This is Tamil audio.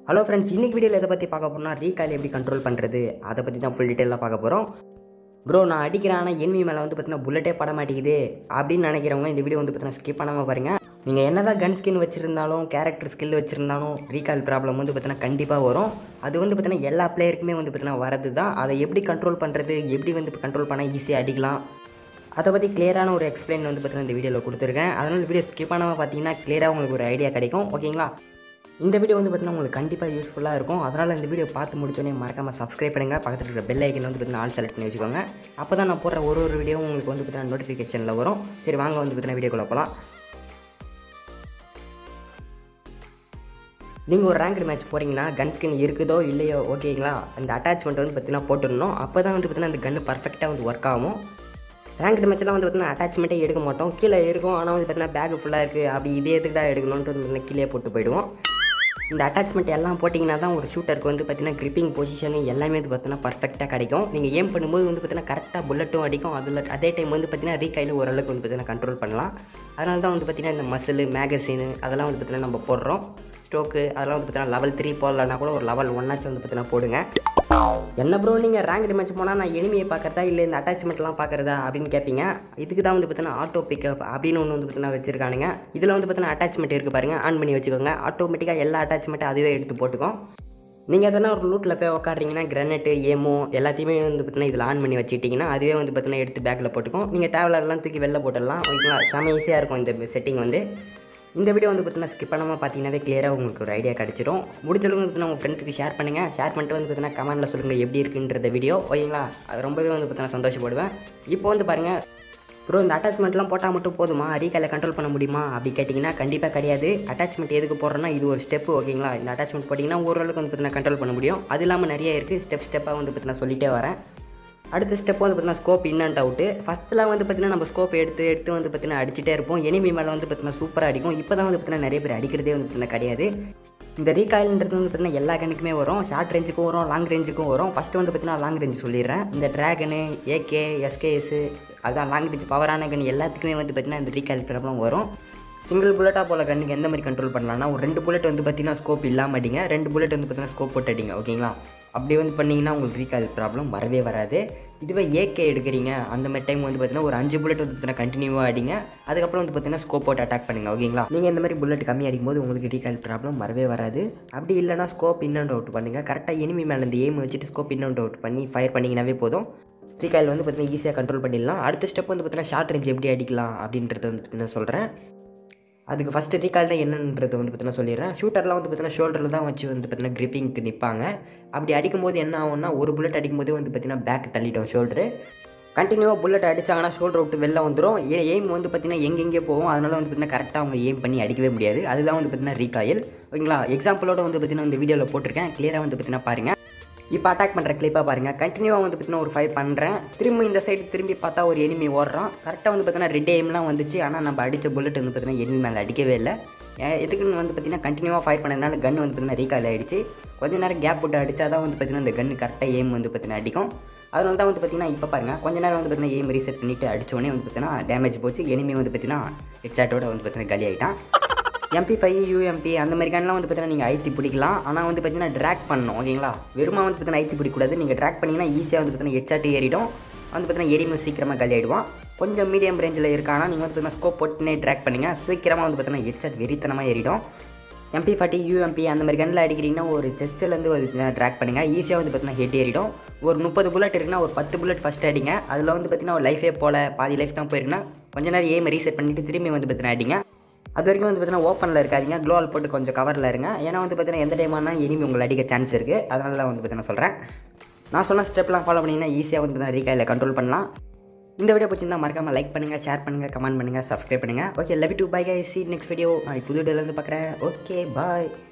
ஹலோ ஃப்ரெண்ட்ஸ் இன்னைக்கு வீடியோவில் எதை பற்றி பார்க்க போறோம்னா ரீகால் எப்படி கண்ட்ரோல் பண்ணுறது அதை பற்றி தான் ஃபுல் டீட்டெயிலாக பார்க்க போகிறோம் ப்ரோ நான் அடிக்கிறேன் ஆனால் என்வி மேலே வந்து பார்த்தீங்கன்னா புல்லட்டே பட மாட்டேங்குது அப்படின்னு நினைக்கிறவங்க இந்த வீடியோ வந்து பார்த்தீங்கன்னா ஸ்கிப் பண்ணாமல் பாருங்கள் நீங்கள் என்னதான் கன் ஸ்கின் வச்சுருந்தாலும் கேரக்டர் ஸ்கில் வச்சுருந்தாலும் ரீகால் ப்ராப்ளம் வந்து பார்த்தீங்கன்னா கண்டிப்பாக வரும் அது வந்து பார்த்தீங்கன்னா எல்லா பிளேயருக்குமே வந்து பார்த்தீங்கன்னா வரது தான் அதை எப்படி கண்ட்ரோல் பண்ணுறது எப்படி வந்து கண்ட்ரோல் பண்ணால் ஈஸியாக அடிக்கலாம் அதை பற்றி கிளியரான ஒரு எக்ஸ்பிளைன் வந்து பார்த்தீங்கன்னா இந்த வீடியோவில் கொடுத்துருக்கேன் அதனால் வீடியோ ஸ்கிப் பண்ணாமல் பார்த்தீங்கன்னா கிளியராக உங்களுக்கு ஒரு ஐடியா கிடைக்கும் ஓகேங்களா இந்த வீடியோ வந்து பார்த்தீங்கன்னா உங்களுக்கு கண்டிப்பாக யூஸ்ஃபுல்லாக இருக்கும் அதனால் இந்த வீடியோ பார்த்து முடிச்சோடனே மறக்காமல் சப்ஸ்கிரைப் பண்ணுங்கள் பக்கத்தில் இருக்கிற பெல் ஐக்கன் வந்து பார்த்தீங்கன்னா ஆல் செலக்ட் பண்ணி வச்சுக்கோங்க அப்போ தான் நான் போடுற ஒரு ஒரு வீடியோ உங்களுக்கு வந்து பார்த்தீங்கன்னா நோட்டிஃபிகேஷனில் வரும் சரி வாங்க வந்து பார்த்தீங்கன்னா வீடியோக்குள்ள போகலாம் நீங்கள் ஒரு ரேங்க்டு மேட்ச் போகிறீங்கன்னா கன் ஸ்கின் இருக்குதோ இல்லையோ ஓகேங்களா அந்த அட்டாச்மெண்ட் வந்து பார்த்தீங்கன்னா போட்டுடணும் அப்போ தான் வந்து பார்த்தீங்கன்னா அந்த கன்று பர்ஃபெக்டாக வந்து ஒர்க் ஆகும் ரேங்க்டு மேட்ச்லாம் வந்து பார்த்தீங்கன்னா அட்டாச்மெண்ட்டே எடுக்க மாட்டோம் கீழே இருக்கும் ஆனால் வந்து பார்த்தீங்கன்னா பேக் ஃபுல்லாக இருக்குது அப்படி இதே எதுக்கு தான் எடுக்கணுன்ட்டு வந்து பார்த்தீங்கன்னா கீழே போட்டு போயிடுவோம் இந்த அட்டாச்மெண்ட் எல்லாம் போட்டிங்கன்னா தான் ஒரு ஷூட்டருக்கு வந்து பார்த்தீங்கன்னா கிரிப்பிங் பொசிஷனு எல்லாமே வந்து பார்த்தீங்கன்னா பர்ஃபெக்டாக கிடைக்கும் நீங்கள் ஏம் பண்ணும்போது வந்து பார்த்தீங்கன்னா கரெக்டாக புல்லட்டும் அடிக்கும் அதில் அதே டைம் வந்து பார்த்தீங்கன்னா ரீகையில் ஓரளவுக்கு வந்து பார்த்தீங்கன்னா கண்ட்ரோல் பண்ணலாம் அதனால தான் வந்து பார்த்தீங்கன்னா இந்த மசில் மேகசினு அதெல்லாம் வந்து பார்த்தீங்கன்னா நம்ம போடுறோம் ஸ்டோக்கு அதெல்லாம் வந்து பார்த்தீங்கன்னா லெவல் த்ரீ போடலன்னா கூட ஒரு லெவல் ஒன்னாச்சும் வந்து பார்த்தீங்கன்னா போடுங்க என்ன ப்ரோ நீங்கள் ரேங்க் மேட்ச் போனால் நான் எனிமையை பார்க்குறதா இல்லை இந்த அட்டாச்மெண்ட்லாம் பார்க்குறதா அப்படின்னு கேட்பீங்க இதுக்கு தான் வந்து பார்த்தீங்கன்னா ஆட்டோ பிக்கப் அப்படின்னு ஒன்று வந்து பார்த்தீங்கன்னா வச்சிருக்கானுங்க இதில் வந்து பார்த்தீங்கன்னா அட்டாச்மெண்ட் இருக்குது பாருங்கள் ஆன் பண்ணி வச்சுக்கோங்க ஆட்டோமேட்டிக்காக எல்லா அட்டாச்மெண்ட்டும் அதுவே எடுத்து போட்டுக்கும் நீங்கள் எதனா ஒரு லூட்டில் போய் உட்காடுறீங்கன்னா கிரனெட்டு ஏமோ எல்லாத்தையுமே வந்து பார்த்தீங்கன்னா இதில் ஆன் பண்ணி வச்சுக்கிட்டிங்கன்னா அதுவே வந்து பார்த்தீங்கன்னா எடுத்து பேக்கில் போட்டுக்கும் நீங்கள் தேவையில்லாதெல்லாம் தூக்கி வெளில போட்டுடலாம் ஓகேங்களா செம ஈஸியாக இருக்கும் இந்த செட்டிங் வந்து இந்த வீடியோ வந்து பார்த்தீங்கன்னா ஸ்கிப் பண்ணாமல் பார்த்தீங்கன்னாவே கிளியராக உங்களுக்கு ஒரு ஐடியா கிடச்சிரும் முடிஞ்சளவுக்கு வந்து பார்த்தீங்கன்னா உங்கள் ஃப்ரெண்ட்ஸுக்கு ஷேர் பண்ணுங்கள் ஷேர் பண்ணிட்டு வந்து பார்த்தீங்கன்னா கமெண்ட்டில் சொல்லுங்கள் எப்படி இருக்குன்றத வீடியோ ஓகேங்களா அது ரொம்பவே வந்து பார்த்தீங்கன்னா சந்தோஷப்படுவேன் இப்போ வந்து பாருங்கள் ப்ரோ இந்த அட்டாச்மெண்ட்லாம் போட்டால் மட்டும் போதுமா ரீகாலை கண்ட்ரோல் பண்ண முடியுமா அப்படி கேட்டிங்கன்னா கண்டிப்பாக கிடையாது அட்டாச்மெண்ட் எதுக்கு போடுறோன்னா இது ஒரு ஸ்டெப்பு ஓகேங்களா இந்த அட்டாச்மெண்ட் போட்டிங்கன்னா ஓரளவுக்கு வந்து பார்த்தீங்கன்னா கண்ட்ரோல் பண்ண முடியும் அது இல்லாமல் நிறைய இருக்குது ஸ்டெப் ஸ்டெப்பாக வந்து பார்த்தீங்கன்னா சொல்லிட்டே வரேன் அடுத்த ஸ்டெப் வந்து பார்த்தீங்கன்னா ஸ்கோப் இன் அண்ட் அவுட்டு ஃபஸ்ட்டில் வந்து பார்த்தீங்கன்னா நம்ம ஸ்கோப் எடுத்து எடுத்து வந்து பார்த்தீங்கன்னா அடிச்சிட்டே இருப்போம் எனிமி மேலே வந்து பார்த்தீங்கன்னா சூப்பராக அடிக்கும் இப்போ தான் வந்து பார்த்தீங்கன்னா நிறைய பேர் அடிக்கிறதே வந்து பார்த்தீங்கன்னா கிடையாது இந்த ரீகாயில்ன்றது வந்து பார்த்தீங்கன்னா எல்லா கண்ணுக்குமே வரும் ஷார்ட் ரேஞ்சுக்கும் வரும் லாங் ரேஞ்சுக்கும் வரும் ஃபஸ்ட்டு வந்து பார்த்தீங்கன்னா லாங் ரேஞ்ச் சொல்லிடுறேன் இந்த ட்ராகனு ஏகே எஸ்கேஎஸ் அதான் லாங் ரேஞ்ச் பவரான கன் எல்லாத்துக்குமே வந்து பார்த்தீங்கன்னா இந்த ரீகாயில் ப்ராப்ளம் வரும் சிங்கிள் புல்லட்டாக போல கண்ணுக்கு எந்த மாதிரி கண்ட்ரோல் பண்ணலாம்னா ஒரு ரெண்டு புல்லட் வந்து பார்த்தீங்கன்னா ஸ்கோப் இல்லாமல் அடிங்க ரெண்டு புல்லட் வந்து பார்த்தீங்கன்னா ஸ்கோப் போட்டு அடிங்க ஓகேங்களா அப்படி வந்து பண்ணிங்கன்னா உங்களுக்கு ரீகால் ப்ராப்ளம் வரவே வராது இதுவே ஏகே எடுக்கிறீங்க அந்த மாதிரி டைம் வந்து பார்த்தீங்கன்னா ஒரு அஞ்சு புல்லட் வந்து பார்த்தீங்கன்னா கண்டினியூவாக அடிங்க அதுக்கப்புறம் வந்து பார்த்தீங்கன்னா ஸ்கோப் போட்டு அட்டாக் பண்ணுங்க ஓகேங்களா நீங்கள் இந்த மாதிரி புல்லட் கம்மி அடிக்கும்போது உங்களுக்கு ரீகால் ப்ராப்ளம் வரவே வராது அப்படி இல்லைனா ஸ்கோப் இன் அண்ட் அவுட் பண்ணுங்கள் கரெக்டாக எனிமி மேலே இந்த எய்ம் வச்சுட்டு ஸ்கோப் இன் அண்ட் அவுட் பண்ணி ஃபயர் பண்ணிங்கனாவே போதும் ரீகாயில் வந்து பார்த்தீங்கன்னா ஈஸியாக கண்ட்ரோல் பண்ணிடலாம் அடுத்த ஸ்டெப் வந்து பார்த்தீங்கன்னா ஷார்ட் ரேஞ்ச் எப்படி அடிக்கலாம் அப்படின்றத வந்து பார்த்தீங்கன்னா சொல்கிறேன் அதுக்கு ஃபஸ்ட்டு ரீகால் தான் என்னன்றது வந்து பார்த்தீங்கன்னா சொல்லிடுறேன் ஷூட்டர்லாம் வந்து பார்த்தீங்கன்னா ஷோல்டரில் தான் வச்சு வந்து பார்த்தீங்கன்னா கிரிப்பிங்க்கு நிற்பாங்க அப்படி அடிக்கும்போது என்ன ஆகும்னா ஒரு புல்லட் அடிக்கும்போதே வந்து பார்த்தீங்கன்னா பேக் தள்ளிட்டோம் ஷோல்டரு கண்டினியூவாக புல்லட் அடிச்சாங்கன்னா ஷோல்டர் விட்டு வெளில வந்துடும் ஏ எய்ம் வந்து பார்த்தீங்கன்னா எங்கெங்கே போகும் அதனால வந்து பார்த்தீங்கன்னா கரெக்டாக அவங்க எய்ம் பண்ணி அடிக்கவே முடியாது அதுதான் வந்து பார்த்தீங்கன்னா ரீகாயில் ஓகேங்களா எக்ஸாம்பிளோட வந்து பார்த்தீங்கன்னா இந்த வீடியோவில் போட்டிருக்கேன் கிளியராக வந்து பார்த்தீங்கன்னா பாருங்கள் இப்போ அட்டாக் பண்ணுற கிளிப்பாக பாருங்கள் கண்டினியூவாக வந்து பார்த்தீங்கன்னா ஒரு ஃபைட் பண்ணுறேன் திரும்ப இந்த சைடு திரும்பி பார்த்தா ஒரு எனிமி ஓடுறான் கரெக்டாக வந்து பார்த்தீங்கன்னா ரெட் எய்ம்லாம் வந்துச்சு ஆனால் நம்ம அடித்த புல்லட் வந்து பார்த்தீங்கன்னா எனிமி மேலே அடிக்கவே இல்லை ஏன் எதுக்குன்னு வந்து பார்த்தீங்கன்னா கண்டினியூவாக ஃபைட் பண்ணதுனால கன் வந்து பார்த்தீங்கன்னா ரீகால் ஆகிடுச்சு கொஞ்ச நேரம் கேப் போட்டு அடித்தா தான் வந்து பார்த்தீங்கன்னா இந்த கன்று கரெக்டாக எய்ம் வந்து பார்த்தீங்கன்னா அடிக்கும் அதனால தான் வந்து பார்த்தீங்கன்னா இப்போ பாருங்கள் கொஞ்ச நேரம் வந்து பார்த்தீங்கன்னா எய்ம் ரீசெட் பண்ணிவிட்டு அடித்தோடனே வந்து பார்த்தீங்கன்னா டேமேஜ் போச்சு எனிமி வந்து பார்த்தீங்கன்னா ஹெட்ஷாட்டோட வந்து பார்த்தீங்கன்னா காலி ஆகிட்டான் எம்பி ஃபைவ் யூஎம்பி அந்த மாதிரி கன்லாம் வந்து பார்த்தீங்கன்னா நீங்கள் ஐத்தி பிடிக்கலாம் ஆனால் வந்து பார்த்தீங்கன்னா ட்ராக் பண்ணணும் ஓகேங்களா வெறுமா வந்து பார்த்தீங்கன்னா ஐத்தி பிடிக்கூடாது நீங்கள் ட்ராக் பண்ணிங்கன்னா ஈஸியாக வந்து பார்த்தீங்கன்னா ஹெட்ஷாட் ஏறிடும் வந்து பார்த்தீங்கன்னா எரிமை சீக்கிரமாக காலி ஆகிடுவான் கொஞ்சம் மீடியம் ரேஞ்சில் இருக்கானா நீங்கள் வந்து பார்த்தீங்கன்னா ஸ்கோப் போட்டுனே ட்ராக் பண்ணுங்கள் சீக்கிரமாக வந்து பார்த்தீங்கன்னா ஹெட்ஷாட் வெறித்தனமாக ஏறிடும் எம்பி ஃபார்ட்டி யூஎம்பி அந்த மாதிரி கன்னில் அடிக்கிறீங்கன்னா ஒரு செஸ்ட்லேருந்து ஒரு ட்ராக் பண்ணுங்கள் ஈஸியாக வந்து பார்த்தீங்கன்னா ஹெட் ஏறிடும் ஒரு முப்பது புல்லட் இருக்குன்னா ஒரு பத்து புல்லட் ஃபஸ்ட் அடிங்க அதில் வந்து பார்த்தீங்கன்னா ஒரு லைஃபே போல் பாதி லைஃப் தான் போயிருக்குன்னா கொஞ்ச நேரம் ஏம் ரீசெட் பண்ணிவிட்டு திரும்பி வந்து பார்த்தீங்கன்னா அடிங்க அது வரைக்கும் வந்து பார்த்தீங்கன்னா ஓப்பனில் இருக்காதிங்க க்ளோவால் போட்டு கொஞ்சம் கவரில் இருங்க ஏன்னா வந்து பார்த்தீங்கன்னா எந்த டைமானா இனிமே உங்களை அடிக்க சான்ஸ் இருக்குது அதனால தான் வந்து பார்த்தீங்கன்னா சொல்கிறேன் நான் சொன்ன ஸ்டெப்லாம் ஃபாலோ பண்ணிங்கன்னா ஈஸியாக வந்து பார்த்தீங்கன்னா ரீகாயில் கண்ட்ரோல் பண்ணலாம் இந்த வீடியோ பிடிச்சிருந்தா மறக்காமல் லைக் பண்ணுங்கள் ஷேர் பண்ணுங்கள் கமெண்ட் பண்ணுங்கள் சப்ஸ்கிரைப் பண்ணுங்கள் okay love to bye guy see next video நான் புது வீடியோலேருந்து பார்க்குறேன் ஓகே பாய்